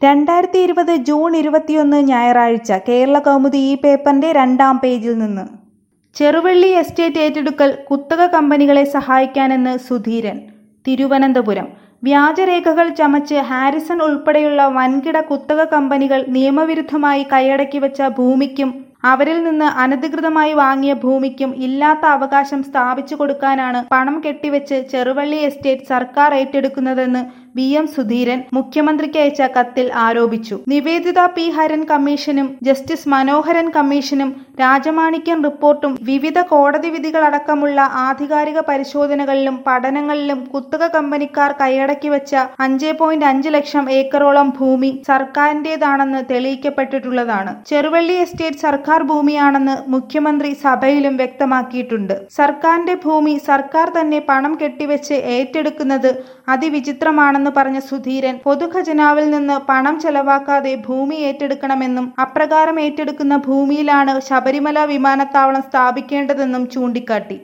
രണ്ടായിരത്തി ഇരുപത് ജൂൺ ഇരുപത്തിയൊന്ന് ഞായറാഴ്ച കേരള കൗമുദി ഈ പേപ്പറിന്റെ രണ്ടാം പേജിൽ നിന്ന് ചെറുവള്ളി എസ്റ്റേറ്റ് ഏറ്റെടുക്കൽ കുത്തക കമ്പനികളെ സഹായിക്കാനെന്ന് സുധീരൻ തിരുവനന്തപുരം വ്യാജരേഖകൾ ചമച്ച് ഹാരിസൺ ഉൾപ്പെടെയുള്ള വൻകിട കുത്തക കമ്പനികൾ നിയമവിരുദ്ധമായി കൈയടക്കി വെച്ച ഭൂമിക്കും അവരിൽ നിന്ന് അനധികൃതമായി വാങ്ങിയ ഭൂമിക്കും ഇല്ലാത്ത അവകാശം സ്ഥാപിച്ചു കൊടുക്കാനാണ് പണം കെട്ടിവെച്ച് ചെറുവള്ളി എസ്റ്റേറ്റ് സർക്കാർ ഏറ്റെടുക്കുന്നതെന്ന് വി എം സുധീരൻ മുഖ്യമന്ത്രിക്ക് അയച്ച കത്തിൽ ആരോപിച്ചു നിവേദിത പി ഹരൻ കമ്മീഷനും ജസ്റ്റിസ് മനോഹരൻ കമ്മീഷനും രാജമാണിക്യം റിപ്പോർട്ടും വിവിധ കോടതി വിധികളടക്കമുള്ള ആധികാരിക പരിശോധനകളിലും പഠനങ്ങളിലും കുത്തക കമ്പനിക്കാർ കൈയടക്കി വെച്ച അഞ്ച് പോയിന്റ് അഞ്ച് ലക്ഷം ഏക്കറോളം ഭൂമി സർക്കാരിന്റേതാണെന്ന് തെളിയിക്കപ്പെട്ടിട്ടുള്ളതാണ് ചെറുവള്ളി എസ്റ്റേറ്റ് സർക്കാർ ഭൂമിയാണെന്ന് മുഖ്യമന്ത്രി സഭയിലും വ്യക്തമാക്കിയിട്ടുണ്ട് സർക്കാരിന്റെ ഭൂമി സർക്കാർ തന്നെ പണം കെട്ടിവെച്ച് ഏറ്റെടുക്കുന്നത് അതിവിചിത്രമാണെന്ന് പറഞ്ഞ സുധീരൻ പൊതുഖജനാവിൽ നിന്ന് പണം ചെലവാക്കാതെ ഭൂമി ഏറ്റെടുക്കണമെന്നും അപ്രകാരം ഏറ്റെടുക്കുന്ന ഭൂമിയിലാണ് ശബരിമല വിമാനത്താവളം സ്ഥാപിക്കേണ്ടതെന്നും ചൂണ്ടിക്കാട്ടി